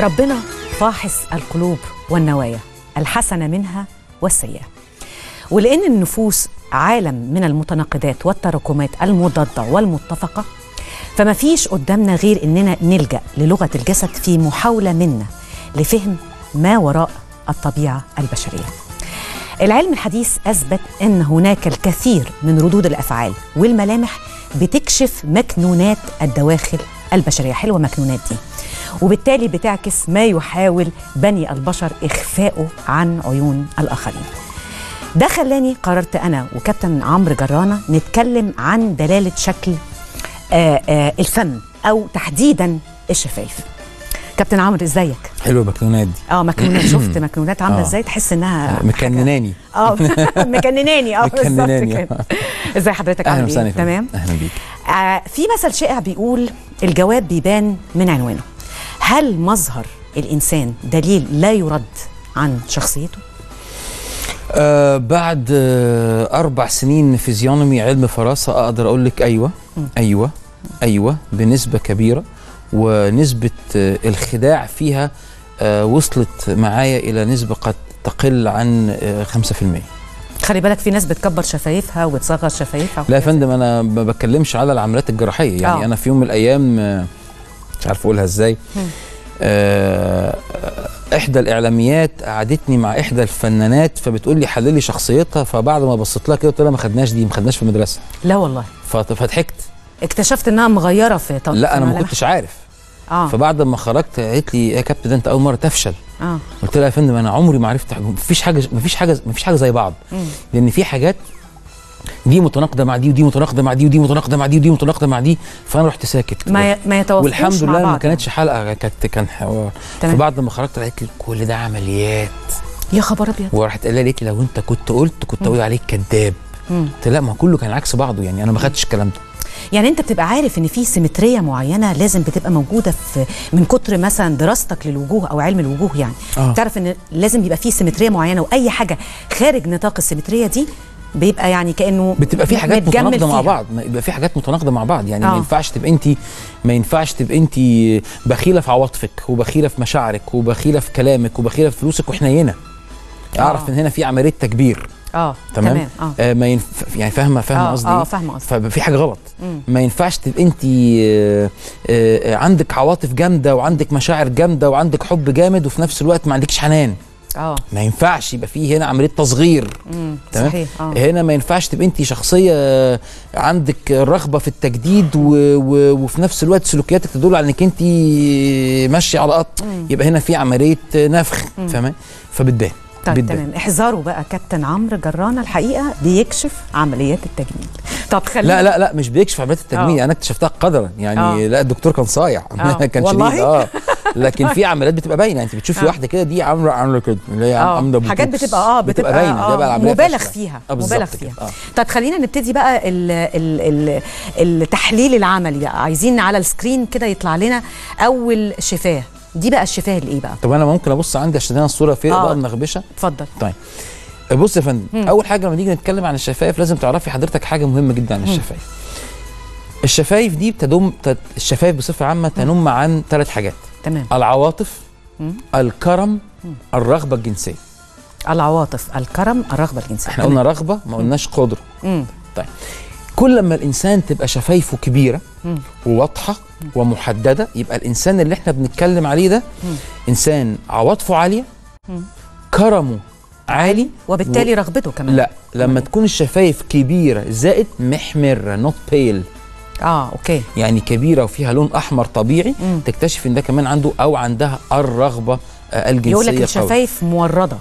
ربنا فاحص القلوب والنوايا الحسنة منها والسيئة ولأن النفوس عالم من المتناقضات والتراكمات المضادة والمتفقة فما فيش قدامنا غير إننا نلجأ للغة الجسد في محاولة منا لفهم ما وراء الطبيعة البشرية العلم الحديث أثبت أن هناك الكثير من ردود الأفعال والملامح بتكشف مكنونات الدواخل البشرية حلوة مكنونات دي وبالتالي بتعكس ما يحاول بني البشر إخفاؤه عن عيون الآخرين ده خلاني قررت أنا وكابتن عمرو جرانة نتكلم عن دلالة شكل آآ آآ الفم أو تحديدا الشفايف كابتن عمرو ازيك حلوه المكنونات دي اه مكنونات شفت مكنونات عامله آه. ازاي تحس انها مكنناني اه مكنناني اه بالظبط مكنناني، كده آه. ازي حضرتك اهلا عامل وسهلا ايه يا فندم. تمام اهلا بيك آه في مثل شائع بيقول الجواب بيبان من عنوانه هل مظهر الانسان دليل لا يرد عن شخصيته آه بعد آه اربع سنين فيزيونومي علم فراسه اقدر اقول لك ايوه ايوه ايوه بنسبه كبيره ونسبه آه الخداع فيها آه وصلت معايا الى نسبه قد تقل عن آه 5% خلي بالك في ناس بتكبر شفايفها وبتصغر شفايفها لا يا فندم انا ما بتكلمش على العمليات الجراحيه يعني آه. انا في يوم من الايام آه، مش عارف اقولها ازاي آه، احدى الاعلاميات قعدتني مع احدى الفنانات فبتقول لي حللي شخصيتها فبعد ما بصيت لها كده قلت لها ما خدناش دي ما خدناش في المدرسه لا والله فت- فضحكت اكتشفت انها مغيره في طاقه لا انا ما كنتش عارف اه فبعد ما خرجت قالت لي يا كابتن ده انت اول مره تفشل اه قلت لها يا فندم انا عمري ما عرفت مفيش حاجه مفيش حاجه مفيش حاجه زي بعض لان في حاجات دي متناقضه مع دي ودي متناقضه مع دي ودي متناقضه مع دي ودي متناقضه مع دي فانا رحت ساكت ما ي- ما يتوافقوش والحمد مع لله ما بعض كانتش حلقه كانت كان حوار تمام. فبعد ما خرجت قالت لي كل ده عمليات يا خبر ابيض وراحت قايله لي قالت لي لو انت كنت قلت كنت اقول عليك كذاب مم. قلت لا ما كله كان عكس بعضه يعني انا ما خدتش الكلام ده يعني انت بتبقى عارف ان في سيمتريه معينه لازم بتبقى موجوده في من كتر مثلا دراستك للوجوه او علم الوجوه يعني آه. تعرف ان لازم يبقى في سيمتريه معينه واي حاجه خارج نطاق السيمتريه دي بيبقى يعني كانه بتبقى في حاجات متجمل متناقضه مع فيها. بعض ما يبقى في حاجات متناقضه مع بعض يعني آه. ما ينفعش تبقى انت ما ينفعش تبقى انت بخيله في عواطفك وبخيله في مشاعرك وبخيله في كلامك وبخيله في فلوسك وحنينه اعرف آه. ان هنا في عمليه تكبير اه تمام, تمام اه آه ما ينف... يعني فاهمه فاهمه آه، قصدي آه، إيه؟ فاهمة قصدك. ففي حاجه غلط مم. ما ينفعش تبقى انت آه، آه، عندك عواطف جامده وعندك مشاعر جامده وعندك حب جامد وفي نفس الوقت ما عندكش حنان اه ما ينفعش يبقى فيه هنا عمليه تصغير مم، تمام صحيح اه هنا ما ينفعش تبقى انت شخصيه آه، عندك رغبه في التجديد و... و... وفي نفس الوقت سلوكياتك تدل على انك انت ماشيه على قط يبقى هنا في عمليه نفخ فاهمه فبتبان طيب بتبان. تمام احذروا بقى كابتن عمرو جرانه الحقيقه بيكشف عمليات التجميل طب خلينا لا لا لا مش بيكشف عمليات التجميل آه. انا اكتشفتها قدرا يعني آه. لا الدكتور كان صايع آه. كان والله؟ شديد اه لكن في عمليات بتبقى باينه انت بتشوفي آه. واحده كده دي عامله عامله كده اللي هي اه عامله حاجات بوتوكس. بتبقى اه بتبقى, باينه ده بقى آه العمليه مبالغ فاشلة. فيها آه بالظبط مبالغ كده. فيها آه. طب خلينا نبتدي بقى ال ال ال التحليل العملي بقى عايزين على السكرين كده يطلع لنا اول شفاه دي بقى الشفاه الايه بقى طب انا ممكن ابص عندي عشان انا الصوره فين آه. بقى منغبشه اتفضل طيب بص يا فندم اول حاجه لما نيجي نتكلم عن الشفايف لازم تعرفي حضرتك حاجه مهمه جدا عن الشفايف الشفايف دي بتدم تد- الشفايف بصفه عامه تنم عن ثلاث حاجات تمام العواطف مم. الكرم الرغبه الجنسيه العواطف الكرم الرغبه الجنسيه احنا قلنا رغبه ما قلناش قدره امم طيب كل ما الانسان تبقى شفايفه كبيره مم. وواضحه ومحدده يبقى الانسان اللي احنا بنتكلم عليه ده مم. انسان عواطفه عاليه مم. كرمه عالي وبالتالي رغبته كمان لا لما تكون الشفايف كبيره زائد محمره نوت بيل اه اوكي يعني كبيره وفيها لون احمر طبيعي مم. تكتشف ان ده كمان عنده او عندها الرغبه آه، الجنسيه يقول لك قوية. الشفايف مورده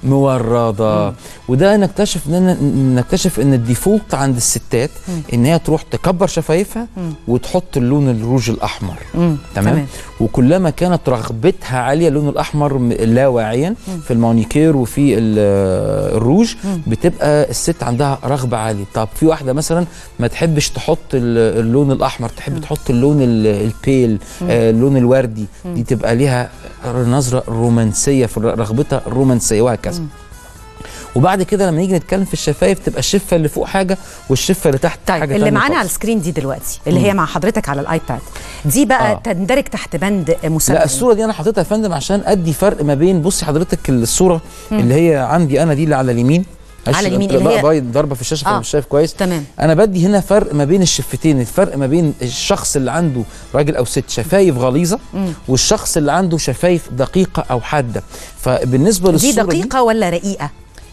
مورده وده نكتشف ان نكتشف ان الديفولت عند الستات مم. ان هي تروح تكبر شفايفها مم. وتحط اللون الروج الاحمر امم تمام وكلما كانت رغبتها عاليه اللون الاحمر م- لا واعيا في المانيكير وفي ال- آه، الروج مم. بتبقى الست عندها رغبه عاليه طب في واحده مثلا ما تحبش تحط ال- اللون الاحمر تحب تحط اللون ال- البيل آه، اللون الوردي دي تبقى ليها نظره رومانسيه في الر- رغبتها الرومانسيه وهكذا وبعد كده لما نيجي نتكلم في الشفايف تبقى الشفه اللي فوق حاجه والشفه اللي تحت طيب حاجه اللي تانية معانا على خالص. السكرين دي دلوقتي اللي هي مع حضرتك على الايباد دي بقى آه. تندرج تحت بند مسمى لا إيه؟ الصوره دي انا حاططها يا فندم عشان ادي فرق ما بين بصي حضرتك الصوره اللي هي عندي انا دي اللي على اليمين معلش على اليمين بتبقى اللي هي- بايظ ضربه في الشاشه فانا آه. مش شايف كويس تمام انا بدي هنا فرق ما بين الشفتين الفرق ما بين الشخص اللي عنده راجل او ست شفايف غليظه والشخص اللي عنده شفايف دقيقه او حاده فبالنسبه دي للصوره دقيقه ولا رقيقه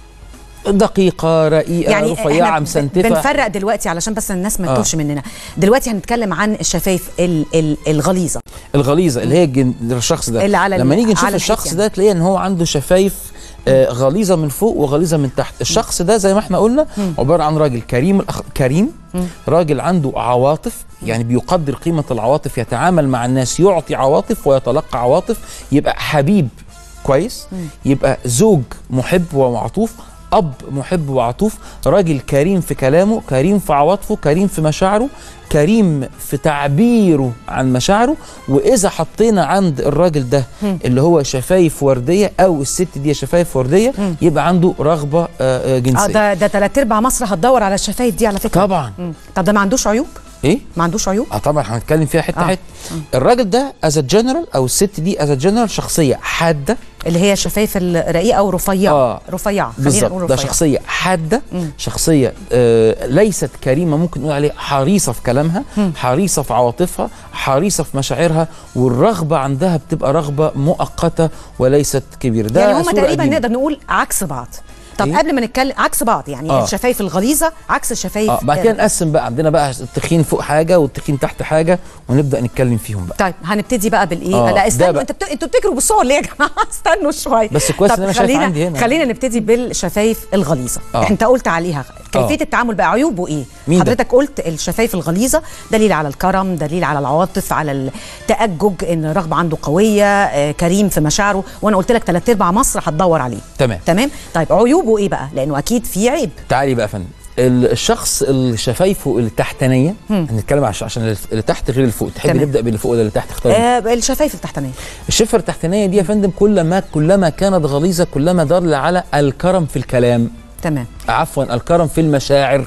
دي دقيقه رقيقه يعني رفيعه إحنا مسنتفه بنفرق دلوقتي علشان بس الناس ما آه. تتوهش مننا دلوقتي هنتكلم عن الشفايف ال ال الغليظه الغليظه اللي هي الجن... الشخص ده اللي على ال- لما نيجي نشوف على الحيط الشخص يعني. ده تلاقي ان هو عنده شفايف آه غليظه من فوق وغليظه من تحت الشخص ده زي ما احنا قلنا عباره عن راجل كريم الأخ... كريم راجل عنده عواطف يعني بيقدر قيمه العواطف يتعامل مع الناس يعطي عواطف ويتلقى عواطف يبقى حبيب كويس يبقى زوج محب ومعطوف اب محب وعطوف راجل كريم في كلامه كريم في عواطفه كريم في مشاعره كريم في تعبيره عن مشاعره واذا حطينا عند الراجل ده اللي هو شفايف ورديه او الست دي شفايف ورديه يبقى عنده رغبه آه، آه، اه جنسيه ده ده ثلاث ارباع مصر هتدور على الشفايف دي على فكره طبعا مم. طب ده ما عندوش عيوب ايه ما عندوش عيوب اه طبعا هنتكلم فيها حته آه. حته الراجل ده از جنرال او الست دي از جنرال شخصيه حاده اللي هي الشفايف الرقيقه ورفيعه آه. رفيعه خلينا بالظبط نقول ده رفيعه شخصيه حاده شخصيه آه ليست كريمه ممكن نقول عليها حريصه في كلامها حريصه في عواطفها حريصه في مشاعرها والرغبه عندها بتبقى رغبه مؤقته وليست كبيره ده يعني هما صورة تقريبا قديمة. نقدر نقول عكس بعض طب إيه؟ قبل ما نتكلم عكس بعض يعني آه. الشفايف الغليظه عكس الشفايف اه بعد كده نقسم بقى عندنا بقى التخين فوق حاجه والتخين تحت حاجه ونبدا نتكلم فيهم بقى طيب هنبتدي بقى بالايه؟ آه، لا ده استنوا بقى. انتوا بت... انتوا بتجروا بالصور ليه يا جماعه؟ استنوا شويه بس كويس طب إن أنا شايف خلينا عندي هنا. خلينا نبتدي بالشفايف الغليظه آه. انت قلت عليها كيفيه آه. التعامل بقى عيوبه ايه؟ مين ده؟ حضرتك قلت الشفايف الغليظه دليل على الكرم دليل على العواطف على التأجج ان الرغبه عنده قويه آه كريم في مشاعره وانا قلت لك ثلاث ارباع مصر هتدور عليه تمام تمام؟ طيب عيوبه ايه بقى؟ لانه اكيد في عيب تعالي بقى يا فندم ال- الشخص اللي شفايفه التحتانيه هنتكلم عش- عشان اللي تحت غير اللي فوق تحبي تمام. نبدا باللي فوق ولا اللي تحت اختاري آه الشفايف التحتانيه الشفه التحتانيه دي يا فندم كلما كلما كانت غليظه كلما دل على الكرم في الكلام تمام عفوا الكرم في المشاعر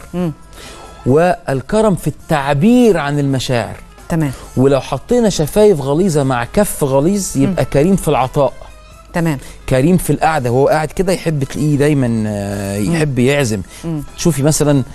والكرم في التعبير عن المشاعر تمام ولو حطينا شفايف غليظه مع كف غليظ يبقى كريم في العطاء تمام كريم في القعده وهو قاعد كده يحب تلاقيه دايما آه، يحب يعزم شوفي مثلا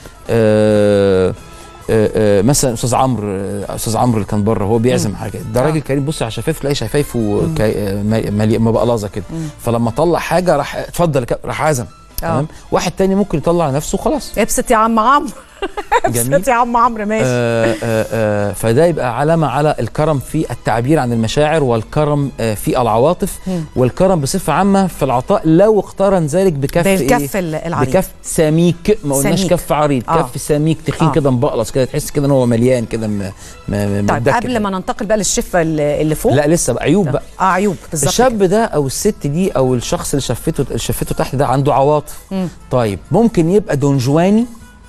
آه، آه، آه، مثلا استاذ عمرو آه، استاذ عمرو اللي كان بره هو بيعزم حاجه ده راجل كريم بص على شفايفه تلاقي شفايفه كا- آه، ملي- ملي- مبقلظه كده فلما طلع حاجه راح اتفضل يا كابتن، راح عزم تمام واحد تاني ممكن يطلع نفسه وخلاص ابسط يا عم عمرو جميل. ابسط يا عم عمرو ماشي آه آه آه فده يبقى علامة على الكرم في التعبير عن المشاعر والكرم آه في العواطف والكرم بصفة عامة في العطاء لو اقترن ذلك بكف بالكف إيه؟ ال- العريض. بكف سميك ما قلناش سميك. كف عريض آه. كف سميك تخين آه. كده مبقلص كده تحس كده ان هو مليان كده م- م- م- طيب متدكك قبل ما ننتقل بقى للشفه اللي اللي فوق لا لسه بقى عيوب بقى اه عيوب بالظبط الشاب ده او الست دي او الشخص اللي شفته اللي شفته تحت ده عنده عواطف طيب ممكن يبقى دونجواني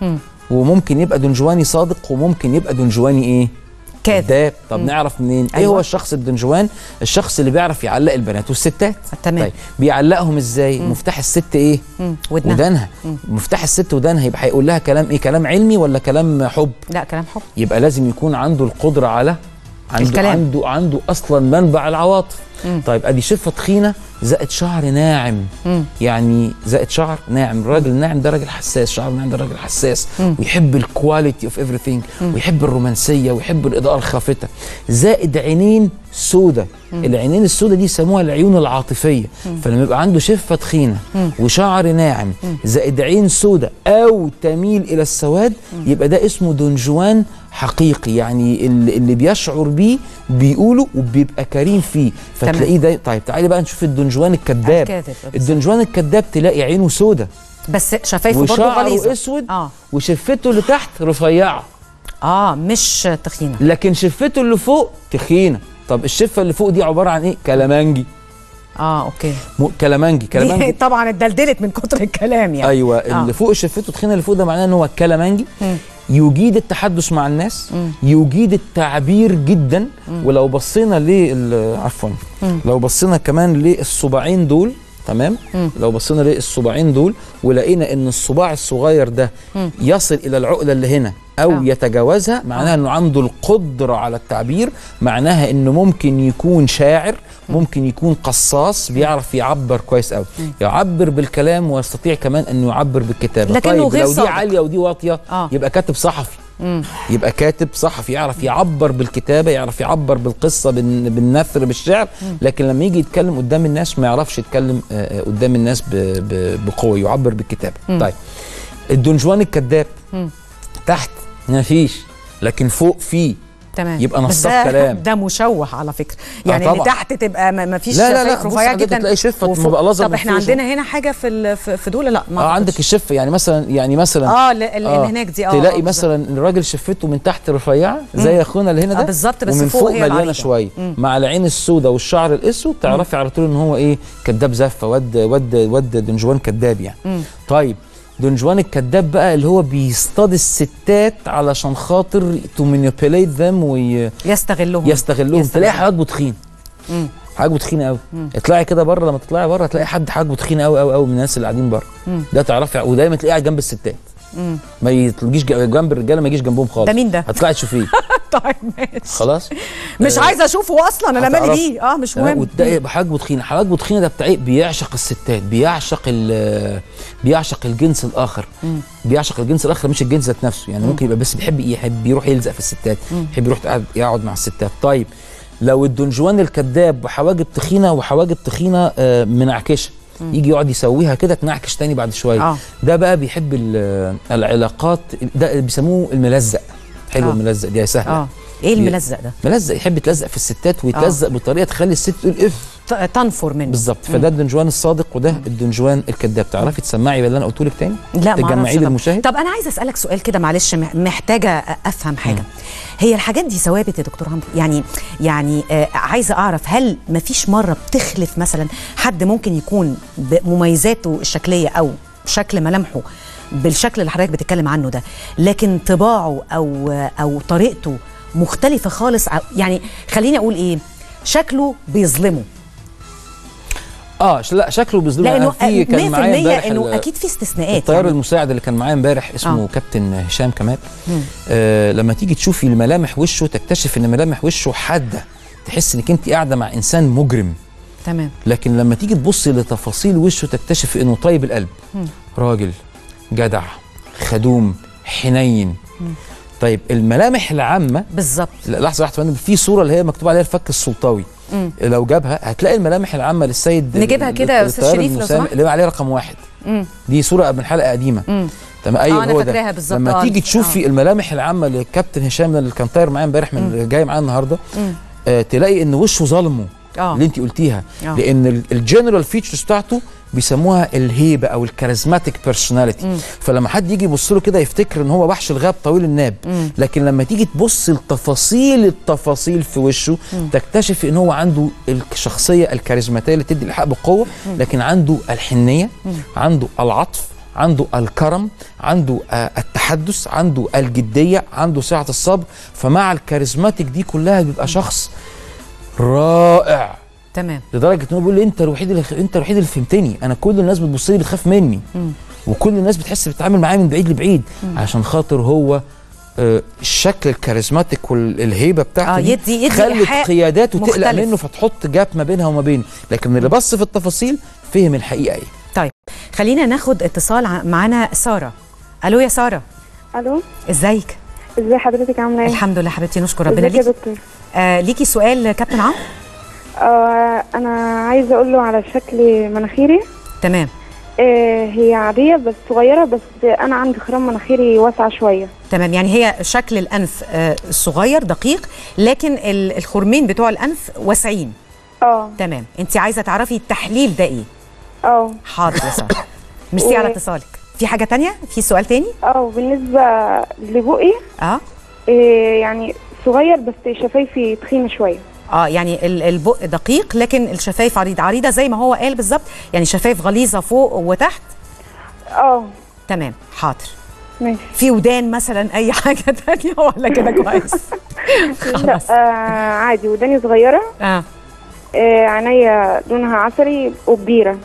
وممكن يبقى دونجواني صادق وممكن يبقى دونجواني ايه كاذب. كذاب طب نعرف منين ايه أيوة. هو الشخص الدنجوان الشخص اللي بيعرف يعلق البنات والستات تمام. طيب بيعلقهم ازاي مفتاح الست ايه مم. ودنها. ودانها مفتاح الست ودانها يبقى هيقول لها كلام ايه كلام علمي ولا كلام حب لا كلام حب يبقى لازم يكون عنده القدره على عنده الكلام. عنده عنده اصلا منبع العواطف طيب ادي شفه تخينه زائد شعر ناعم يعني زائد شعر ناعم الراجل الناعم ده راجل حساس شعر ناعم ده راجل حساس ويحب الكواليتي اوف ايفريثينج ويحب الرومانسيه ويحب الاضاءه الخافته زائد عينين سودة العينين السودة دي يسموها العيون العاطفيه فلما يبقى عنده شفه تخينه وشعر ناعم زائد عين سودة او تميل الى السواد يبقى ده اسمه دونجوان حقيقي يعني اللي اللي بيشعر بيه بيقوله وبيبقى كريم فيه تمام. فتلاقيه ده طيب تعالي بقى نشوف الدنجوان الكذاب الكاذب، بالظبط. الدنجوان الكذاب تلاقي عينه سودة بس شفايفه برضه وشعره غليظه اسود اه وشفته اللي تحت رفيعه اه مش تخينه لكن شفته اللي فوق تخينه طب الشفه اللي فوق دي عباره عن ايه كلامانجي اه اوكي م... كلامانجي دي كلامانجي طبعا اتدلدلت من كتر الكلام يعني ايوه آه. اللي فوق شفته تخينه اللي فوق ده معناه ان هو كلامانجي يجيد التحدث مع الناس يجيد التعبير جدا ولو بصينا لل عفوا لو بصينا كمان للصباعين دول تمام مم. لو بصينا للصباعين دول ولقينا ان الصباع الصغير ده مم. يصل الى العقله اللي هنا او آه. يتجاوزها معناها انه عنده القدره على التعبير معناها انه ممكن يكون شاعر ممكن يكون قصاص بيعرف يعبر كويس قوي يعبر بالكلام ويستطيع كمان انه يعبر بالكتابه لكنه طيب غير لو دي صادق. عاليه ودي واطيه آه. يبقى كاتب صحفي مم. يبقى كاتب صحفي يعرف يعبر بالكتابه يعرف يعبر بالقصه بالن- بالنثر بالشعر لكن لما يجي يتكلم قدام الناس ما يعرفش يتكلم آه، آه، قدام الناس ب- ب- بقوه يعبر بالكتابه طيب الدونجوان الكذاب مم. تحت ما فيش لكن فوق فيه تمام يبقى بس نصاب ده- كلام. ده مشوه على فكره يعني اللي طبعا. تحت تبقى ما ما فيش لا، لا، لا، شفايف بص رفيعه عندك جدا تلاقي شفة وفوق- مبقلظة طب من احنا فوق. عندنا هنا حاجه في ال- في في دول لا ما اه عندك أعتقدش. الشفه يعني مثلا يعني مثلا اه ال- ال- اللي هناك دي اه تلاقي آه، مثلا الراجل شفته من تحت رفيعه زي اخونا اللي هنا ده آه، بالظبط، بس ومن فوق فوق هي مليانه العريضة. شويه مم. مع العين السوداء والشعر الاسود تعرفي على طول ان هو ايه كذاب زفه ود ود ود دنجوان كذاب يعني مم. طيب دونجوان الكذاب بقى اللي هو بيصطاد الستات علشان خاطر تو مانيبيوليت ذم يستغلهم ويستغلهم يستغلهم. تلاقي حاجات تخين مم. حاجه تخينه قوي اطلعي كده بره لما تطلعي بره تلاقي حد حاجه تخينه قوي قوي قوي من الناس اللي قاعدين بره مم. ده تعرفي ودايما تلاقيه قاعد جنب الستات مم. ما يجيش جنب الرجاله ما يجيش جنبهم خالص ده مين ده؟ هتطلعي تشوفيه طيب ماشي خلاص مش آه، عايزه اشوفه اصلا انا مالي هتعرفي. بيه اه مش آه، مهم وتلاقي حاجبه تخينه حواجبه تخينه ده بتاع ايه بيعشق الستات بيعشق ال- بيعشق الجنس الاخر مم. بيعشق الجنس الاخر مش الجنس ذات نفسه يعني ممكن يبقى بس بيحب يحب يروح يلزق في الستات يحب يروح يقعد- يقعد مع الستات طيب لو الدونجوان الكذاب وحواجب تخينه وحواجب تخينه آه، منعكشه يجي يقعد يسويها كده تنعكش تاني بعد شويه آه. ده بقى بيحب ال- العلاقات ده بيسموه الملزق حلو آه. الملزق دي سهله اه ايه الملزق ده ملزق يحب يتلزق في الستات ويتلزق بطريقه تخلي الست تقول اف ت- تنفر منه بالظبط فده الدنجوان الصادق وده الدنجوان الكذاب تعرفي تسمعي باللي انا قلته لك تاني لا ما تجمعيه طب. للمشاهد طب انا عايزه اسالك سؤال كده معلش مح- محتاجه افهم حاجه هي الحاجات دي ثوابت يا دكتور عمرو يعني يعني آه عايزه اعرف هل ما فيش مره بتخلف مثلا حد ممكن يكون بمميزاته الشكليه او شكل ملامحه بالشكل اللي حضرتك بتتكلم عنه ده لكن طباعه او او طريقته مختلفه خالص ع- يعني خليني اقول ايه شكله بيظلمه اه ش- لا شكله بيظلم لانه في كان 100% معايا امبارح انه ال- اكيد في استثناءات الطيار يعني. المساعد اللي كان معايا امبارح اسمه آه. آه. كابتن هشام كمال آه لما تيجي تشوفي ملامح وشه تكتشف ان ملامح وشه حاده تحس انك انت قاعده مع انسان مجرم تمام لكن لما تيجي تبصي لتفاصيل وشه تكتشف انه طيب القلب راجل جدع خدوم حنين طيب الملامح العامه بالظبط لا، لحظه واحده يا فندم في صوره اللي هي مكتوب عليها الفك السلطوي مم. لو جابها هتلاقي الملامح العامه للسيد نجيبها ال- كده يا أستاذ الطيار شريف لو المسامح سمحت. اللي هو عليه رقم واحد مم. دي صوره من حلقه قديمه مم. تمام ايوه آه، أنا هو فاكراها ده بالظبط، لما آه. تيجي تشوفي الملامح العامه للكابتن هشام اللي كان طاير معايا امبارح من اللي جاي معايا النهارده مم. آه تلاقي ان وشه ظلمه آه. اللي انت قلتيها آه. لان الجنرال فيتشرز بتاعته بيسموها الهيبه او الكاريزماتيك بيرسوناليتي فلما حد يجي يبص له كده يفتكر ان هو وحش الغاب طويل الناب لكن لما تيجي تبص لتفاصيل التفاصيل في وشه تكتشف ان هو عنده الشخصيه الكاريزماتيه اللي تدي الحق بقوه لكن عنده الحنيه عنده العطف عنده الكرم عنده آه، التحدث عنده الجديه عنده سعه الصبر فمع الكاريزماتيك دي كلها بيبقى شخص رائع تمام لدرجه انه بيقول لي انت الوحيد اللي انت الوحيد اللي فهمتني انا كل الناس بتبص لي بتخاف مني وكل الناس بتحس بتتعامل معايا من بعيد لبعيد عشان خاطر هو آه، الشكل الكاريزماتيك والهيبه بتاعته آه، دي يدي- يدي خلت إيحاء قياداته تقلق مختلف. منه فتحط جاب ما بينها وما بينه لكن اللي بص في التفاصيل فهم الحقيقه ايه طيب خلينا ناخد اتصال ع- معانا ساره الو يا ساره الو ازيك ازي حضرتك عامله ايه الحمد لله حبيبتي نشكر ربنا ازيك يا ليكي دكتور آه ليكي سؤال كابتن عمرو آه انا عايزه اقول له على شكل مناخيري تمام آه هي عاديه بس صغيره بس انا عندي خرام مناخيري واسعه شويه تمام يعني هي شكل الانف آه صغير دقيق لكن ال- الخرمين بتوع الانف واسعين اه تمام انت عايزه تعرفي التحليل ده ايه اه حاضر يا ساره ميرسي على و- اتصالك في حاجه تانية في سؤال تاني اه بالنسبه لبقي اه آه يعني صغير بس شفايفي تخينه شويه اه يعني ال- البق دقيق لكن الشفايف عريضه عريضه زي ما هو قال بالظبط يعني شفايف غليظه فوق وتحت اه تمام حاضر ماشي في ودان مثلا اي حاجه تانية ولا كده كويس لا خلاص آه عادي وداني صغيره اه آه عينيا لونها عسلي وكبيره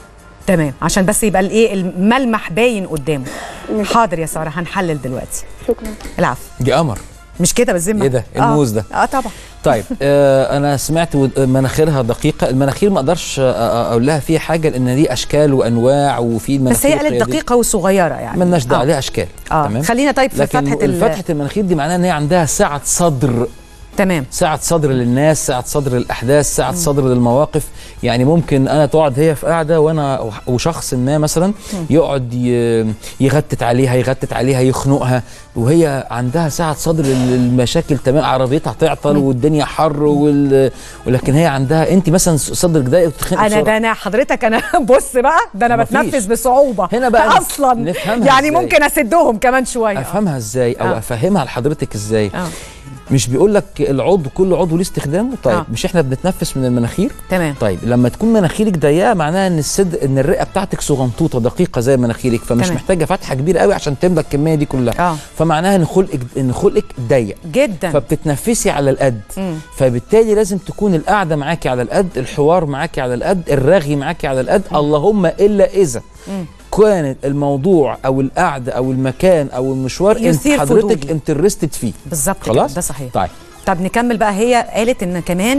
تمام عشان بس يبقى الايه الملمح باين قدامه ماشي. حاضر يا ساره هنحلل دلوقتي شكرا العفو دي قمر مش كده بالذمه إيه ده؟ آه. الموز ده؟ اه طبعا طيب آه انا سمعت ود- مناخيرها دقيقه المناخير ما اقدرش آه، آه، اقول لها فيها حاجه لان دي اشكال وانواع وفي المناخير بس هي قالت القيادية. دقيقه وصغيره يعني ملناش دعوه آه. عليها اشكال اه تمام خلينا طيب في لكن فتحه ال- فتحه المناخير دي معناها ان هي عندها سعه صدر تمام سعة صدر للناس سعة صدر للأحداث سعة صدر للمواقف يعني ممكن أنا تقعد هي في قاعدة وأنا وشخص ما مثلا يقعد ي- يغتت عليها يغتت عليها يخنقها وهي عندها سعة صدر للمشاكل تمام عربيتها تعطل والدنيا حر وال... ولكن هي عندها أنت مثلا صدرك ضيق وتتخنق انا بسرعة. ده انا حضرتك انا بص بقى ده انا مفيش. بتنفس بصعوبه هنا بقى نف- اصلا نفهمها يعني إزاي؟ ممكن اسدهم كمان شويه افهمها ازاي او آه. افهمها لحضرتك ازاي اه مش بيقول لك العضو كل عضو ليه استخدامه طيب آه. مش احنا بنتنفس من المناخير تمام طيب لما تكون مناخيرك ضيقه معناها ان السد ان الرئه بتاعتك صغنطوطه دقيقه زي مناخيرك فمش تمام. محتاجه فتحه كبيره قوي عشان تملى الكميه دي كلها اه فمعناها ان خلقك ان خلقك ضيق جدا فبتتنفسي على القد مم. فبالتالي لازم تكون القعده معاكي على القد الحوار معاكي على القد الرغي معاكي على القد اللهم الا اذا مم. كانت الموضوع او القعده او المكان او المشوار انت يثير حضرتك فضولي. انترستد فيه بالظبط كده خلاص ده صحيح طيب طب نكمل بقى هي قالت ان كمان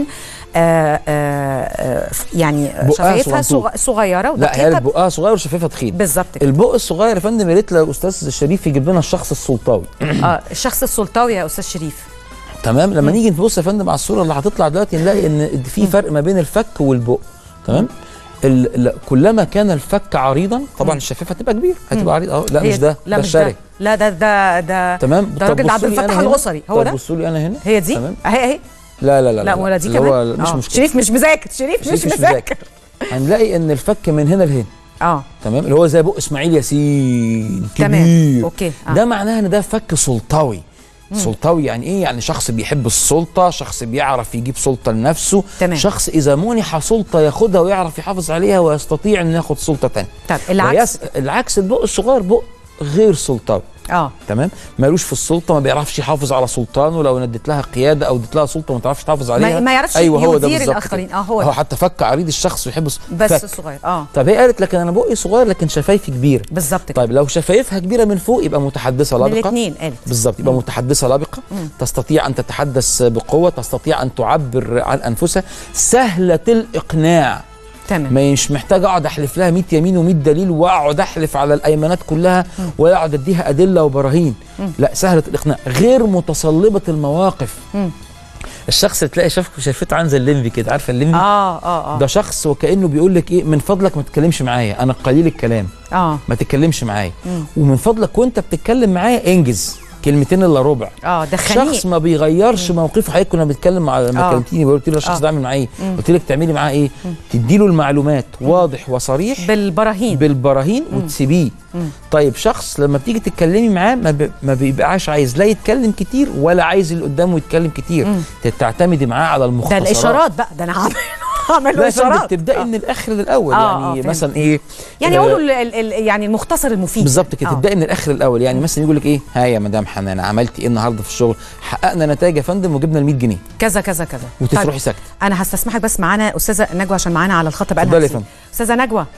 آه آه آه يعني بقها شفايفها صغنطوط. صغ- صغيره لا هي ودقيقه بقها صغير وشفايفها تخين بالظبط كده البق الصغير يا فندم يا ريت لو استاذ شريف يجيب لنا الشخص السلطوي اه الشخص السلطوي يا استاذ شريف تمام لما نيجي نبص يا فندم على الصوره اللي هتطلع دلوقتي نلاقي ان في فرق ما بين الفك والبق تمام ال- لا- كلما كان الفك عريضا طبعا الشفافه هتبقى كبيره هتبقى عريضه اهو لا هي- مش ده لا ده مش ده الشرق لا ده ده ده تمام ده طب راجل عبد بصوا لي أنا الفتاح هنا. القصري هو طب ده بصوا لي انا هنا هي دي تمام اهي اهي لا لا لا لا ولا دي اللي كمان هو مش آه. مشكله شريف مش مذاكر شريف مش شريف مذاكر هنلاقي ان الفك من هنا لهنا اه تمام اللي هو زي بق اسماعيل ياسين تمام كبير اوكي آه. ده معناه ان ده فك سلطوي سلطوي يعني ايه يعني شخص بيحب السلطه شخص بيعرف يجيب سلطه لنفسه تمام. شخص اذا منح سلطه ياخدها ويعرف يحافظ عليها ويستطيع ان ياخد سلطه تانية طب العكس ويس... العكس البق الصغير بق غير سلطوي اه تمام مالوش في السلطه ما بيعرفش يحافظ على سلطانه لو نديت لها قياده او اديت لها سلطه ما تعرفش تحافظ عليها ما يعرفش ايوه هو ده يدير بالظبط الآخرين. كده. آه، هو ده. هو حتى فك عريض الشخص ويحب الس- بس فك. الصغير اه طب هي قالت لكن انا بقي صغير لكن شفايفي كبيره بالظبط كده طيب لو شفايفها كبيره من فوق يبقى متحدثه من لبقه الاثنين قالت بالظبط يبقى متحدثه لبقه تستطيع ان تتحدث بقوه تستطيع ان تعبر عن انفسها سهله الاقناع تمام مش محتاج اقعد احلف لها 100 يمين و100 دليل واقعد احلف على الايمانات كلها واقعد اديها ادله وبراهين لا سهله الاقناع غير متصلبه المواقف مم. الشخص اللي تلاقي شاف شايفته عامل زي الليمبي كده عارفه الليمبي اه اه اه ده شخص وكانه بيقول لك ايه من فضلك ما تتكلمش معايا انا قليل الكلام اه ما تتكلمش معايا مم. ومن فضلك وانت بتتكلم معايا انجز كلمتين الا ربع اه ده خنيق شخص ما بيغيرش موقفه حضرتك كنا بنتكلم مع لما آه. كلمتيني قلت له الشخص آه. ده عامل معايا ايه قلت لك تعملي معاه ايه تدي له المعلومات واضح وصريح بالبراهين بالبراهين وتسيبيه طيب شخص لما بتيجي تتكلمي معاه ما, ب... ما بيبقاش عايز لا يتكلم كتير ولا عايز اللي قدامه يتكلم كتير تعتمدي معاه على ده المختصرات الاشارات بقى ده انا هعمل هعمل لا له يا فندم اشارات تبداي آه. من الاخر للاول آه، آه، يعني فهمت. مثلا ايه يعني آه، قولوا ال- ال- ال- يعني المختصر المفيد بالظبط كده آه. تبداي من الاخر الاول يعني مثلا يقول لك ايه ها يا مدام حنان عملتي ايه النهارده في الشغل حققنا نتائج يا فندم وجبنا ال 100 جنيه كذا كذا كذا وتروحي طيب. ساكته انا هستسمحك بس معانا استاذه نجوى عشان معانا على الخط بقى اتفضلي يا فندم. استاذه نجوى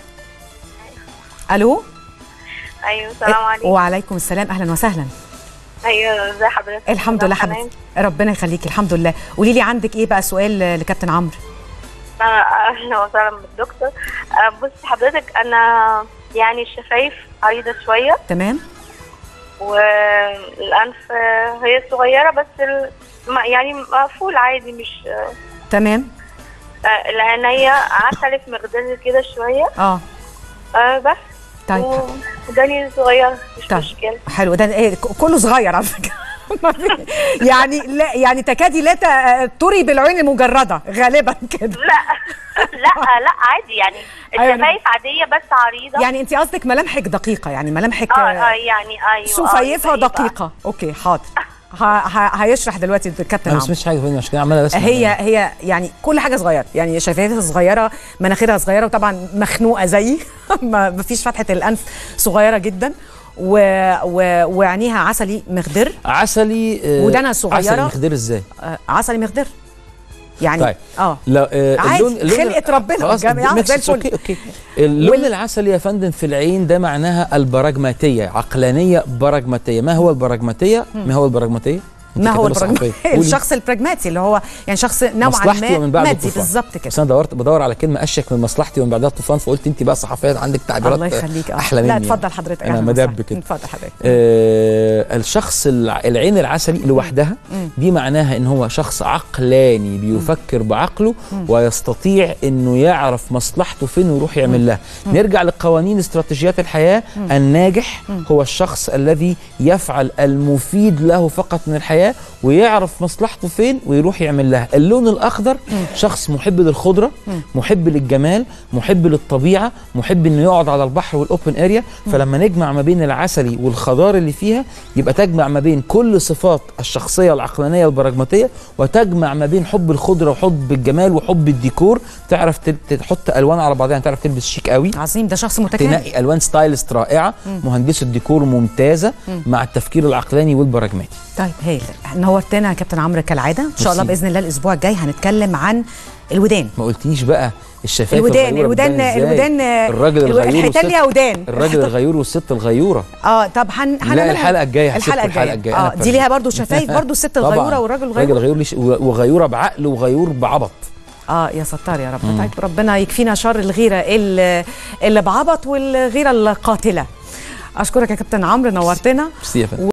الو ايوه السلام عليكم وعليكم السلام اهلا وسهلا ايوه ازي حضرتك الحمد لله حنان؟ حبيبتي ربنا يخليكي الحمد لله قولي لي عندك ايه بقى سؤال ل- لكابتن عمرو آه، اهلا وسهلا بالدكتور آه، بص حضرتك انا يعني الشفايف عريضه شويه تمام والانف آه، هي صغيره بس ال... ما- يعني مقفول عادي مش آه، تمام آه، العينية عسلة مخدرة كده شوية اه آه بس طيب وداني صغيرة مش طيب. مشكلة حلو ده ايه ك- كله صغير على فكره ما في- يعني لا يعني تكادي لا ت- تري بالعين المجرده غالبا كده لا لا لا عادي يعني أيوة، الشفايف عادية بس عريضة يعني انت قصدك ملامحك دقيقه يعني ملامحك اه آه، اه يعني ايوه شفايفها أيوة، أيوة. دقيقه اوكي حاضر ه- ه- هيشرح دلوقتي الكابتن انا ما عمرو سمعتش حاجه يا فندم عشان كده عمال اسمع هي هي يعني كل حاجه صغيره يعني شفايفها صغيره مناخيرها صغيره وطبعا مخنوقه زيي ما ما فيش فتحه الانف صغيره جدا و... و... وعينيها عسلي مخضر عسلي آه، ودانا صغيرة. عسلي مخدر ازاي آه، عسلي مخضر يعني طيب. اه لا آه عادي، خلقة ربنا خلاص والجميع ميكس زي إتس الفل. اوكي اوكي اللون وال- العسلي يا فندم في العين ده معناها البراجماتيه عقلانيه براجماتيه ما هو البراجماتيه ما هو البراجماتيه أنت ما هو كاتبة البراجماتي صحفية. قولي. الشخص البراجماتي اللي هو يعني شخص نوعا مصلحتي ما ومن بعد مادي الطوفان. بالظبط كده بس انا دورت بدور على كلمه اشيك من مصلحتي ومن بعدها الطوفان فقلت انت بقى صحفيه عندك تعبيرات الله يخليك آه. احلى مني لا يعني. اتفضل حضرتك انا أهلاً مدب وسهلاً. كده اتفضل حضرتك آه الشخص الع- العين العسلي لوحدها دي معناها ان هو شخص عقلاني بيفكر بعقله ويستطيع انه يعرف مصلحته فين ويروح يعمل لها نرجع لقوانين استراتيجيات الحياه الناجح هو الشخص الذي يفعل المفيد له فقط من الحياه ويعرف مصلحته فين ويروح يعمل لها اللون الاخضر شخص محب للخضره محب للجمال محب للطبيعه محب انه يقعد على البحر والاوبن اريا فلما نجمع ما بين العسلي والخضار اللي فيها يبقى تجمع ما بين كل صفات الشخصيه العقلانيه البراجماتيه وتجمع ما بين حب الخضره وحب الجمال وحب الديكور تعرف تل- تحط الوان على بعضها يعني تعرف تلبس شيك قوي عظيم ده شخص متكامل تنقي الوان ستايلست رائعه مهندسه ديكور ممتازه مع التفكير العقلاني والبراجماتي طيب هايل نورتنا يا كابتن عمرو كالعاده ان شاء الله ميرسي. باذن الله الاسبوع الجاي هنتكلم عن الودان ما قلتيش بقى الشفايف الودان الغيورة الودان بتبان إزاي؟ الودان الراجل الو- الغيور الحيتان والست ليها ودان الراجل الغيور والست الغيوره اه طب هن لا هنعملها- الحلقه الجايه هسيبكم الحلقه الجايه, الجايه اه أنا دي برنامج. ليها برضو شفايف برضو الست طبعاً. الغيوره والراجل راجل الغيور غيور ليش وغيوره بعقل وغيور بعبط اه يا ستار يا رب طيب ربنا يكفينا شر الغيره اللي, اللي بعبط والغيره القاتله اشكرك يا كابتن عمرو نورتنا ميرسي يا فندم